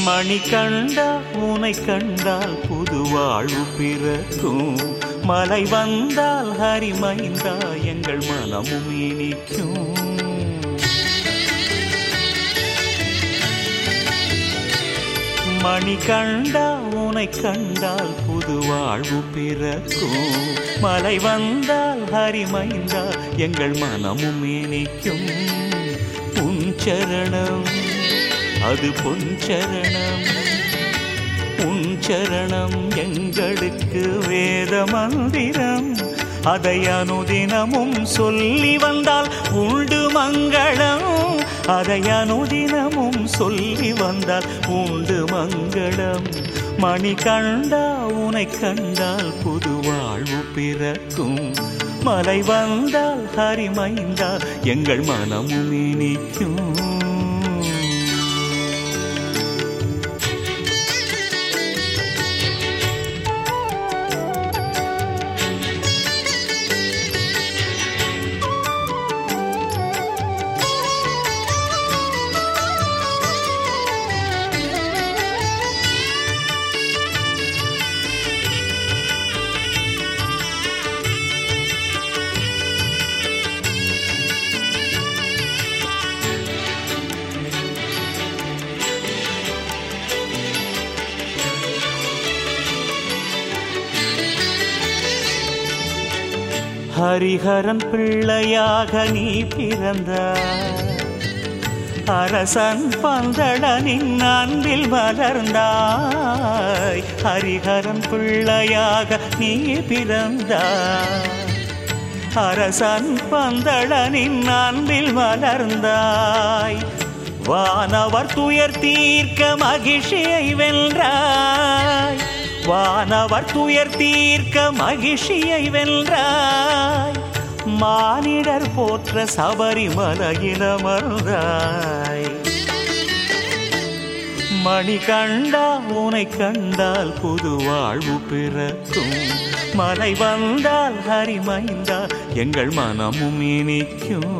மணி கண்டா உனை கண்டால் புது வாழ்வு பிறக்கும் மலை வந்தால் ஹரிமைந்தா எங்கள் மனமும் இனிக்கும் மணி கண்டா உனை கண்டால் புது வாழ்வு பிறக்கும் மலை வந்தால் ஹரிமைந்தா எங்கள் மனமும் இனிக்கும் உன் சரணம் அது பொன்சரணம் உன் சரணம் எங்களுக்கு வேத மந்திரம் அதை அனுதினமும் சொல்லி வந்தால் உண்டு மங்களம் அதை அனுதினமும் சொல்லி வந்தால் உண்டு மங்களம் மணி கண்டா உனை கண்டால் புது வாழ்வு பிறக்கும் மலை வந்தால் ஹரிமைந்தா எங்கள் மனமும் இனிக்கும் ஹரிஹரன் பிள்ளையாக நீ பிறந்தாய் அரசன் பந்தளனின் அன்பில் மலர்ந்தாய் ஹரிஹரன் பிள்ளையாக நீ பிறந்தாய் அரசன் பந்தளனின் அன்பில் மலர்ந்தாய் வானவர் துயர் தீர்க்க மகிழ்ச்சியை வென்றாய் வானவர் துயர் தீர்க்க மகிழ்ச்சியை வென்றாய் மானிடர் போற்ற சபரிமலையில் அமர்ந்தாய் மணி கண்டா உனை கண்டால் புது வாழ்வு பிறக்கும் மலை வந்தால் ஹரிமைந்தா எங்கள் மனமும் இனிக்கும்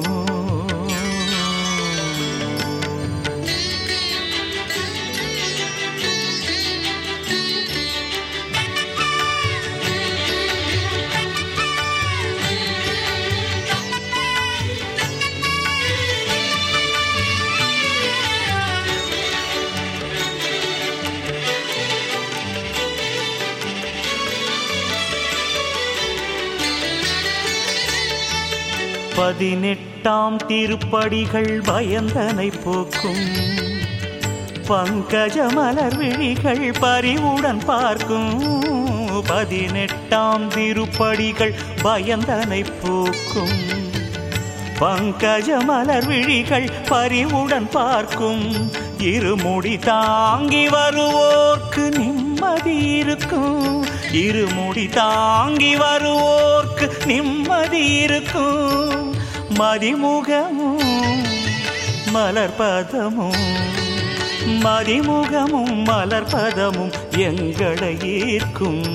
பதினெட்டாம் திருப்படிகள் பயந்தனை போக்கும் பங்கஜ மலர் விழிகள் பரிவுடன் பார்க்கும் பதினெட்டாம் திருப்படிகள் பயந்தனை போக்கும் பங்கஜ மலர் விழிகள் பரிவுடன் பார்க்கும் இருமுடி தாங்கி வருவோர்க்கு நிம்மதி இருக்கும் இருமுடி தாங்கி வருவோர்க்கு நிம்மதி இருக்கும் மதிமுகமும் மலர்பதமும் மதிமுகமும் மலர்பதமும் எங்களை ஈர்க்கும்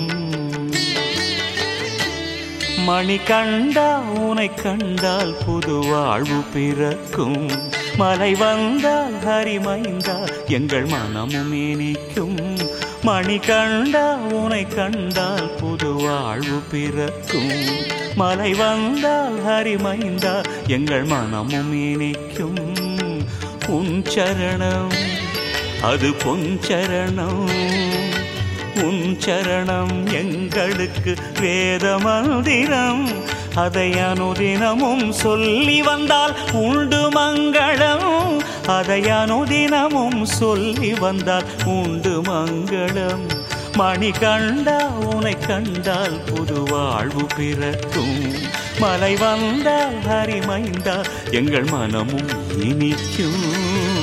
மணி கண்டா உனை கண்டால் புது வாழ்வு பிறக்கும் மலை வந்தால் ஹரிமைந்தா எங்கள் மனமும் இனிக்கும் மணி கண்டா உனை கண்டால் புது வாழ்வு பிறக்கும் மலை வந்தால் ஹரிமைந்தா எங்கள் மனமும் இனிக்கும் உன் சரணம் அது பொன்சரணம் உன் சரணம் எங்களுக்கு வேத மந்திரம் அதை அனுதினமும் சொல்லி வந்தால் உண்டு மங்களம் அதை அனுதினமும் சொல்லி வந்தால் உண்டு மங்களம் மணி கண்டா உனை கண்டால் புது வாழ்வு பிறக்கும் மலை வந்தால் ஹரிமைந்தா எங்கள் மனமும் இனிக்கும்